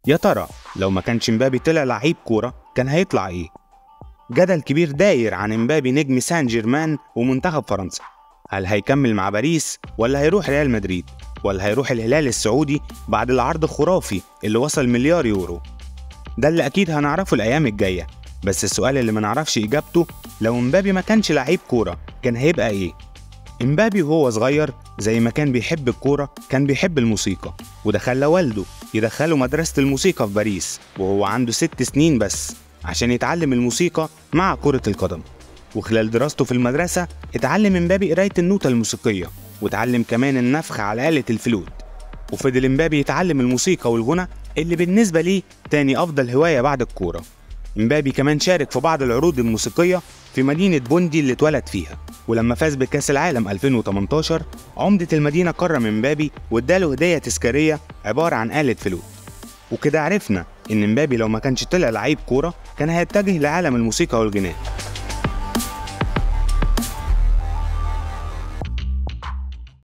يا ترى لو ما كانش مبابي طلع لعيب كورة كان هيطلع ايه؟ جدل كبير داير عن مبابي نجم سان جيرمان ومنتخب فرنسا هل هيكمل مع باريس ولا هيروح ريال مدريد ولا هيروح الهلال السعودي بعد العرض الخرافي اللي وصل مليار يورو ده اللي اكيد هنعرفه الايام الجايه بس السؤال اللي ما نعرفش اجابته لو مبابي ما كانش لعيب كوره كان هيبقى ايه امبابي وهو صغير زي ما كان بيحب الكورة كان بيحب الموسيقى وده خلى والده يدخله مدرسة الموسيقى في باريس وهو عنده ست سنين بس عشان يتعلم الموسيقى مع كرة القدم وخلال دراسته في المدرسة اتعلم امبابي قراية النوتة الموسيقية واتعلم كمان النفخ على آلة الفلوت وفضل امبابي يتعلم الموسيقى والغنى اللي بالنسبة ليه تاني أفضل هواية بعد الكورة امبابي كمان شارك في بعض العروض الموسيقية في مدينة بوندي اللي اتولد فيها ولما فاز بكأس العالم 2018 عمدة المدينة كرم امبابي واداله هدية تذكارية عبارة عن آلة فلوت وكده عرفنا إن امبابي لو ما كانش طلع لعيب كورة كان هيتجه لعالم الموسيقى والغناء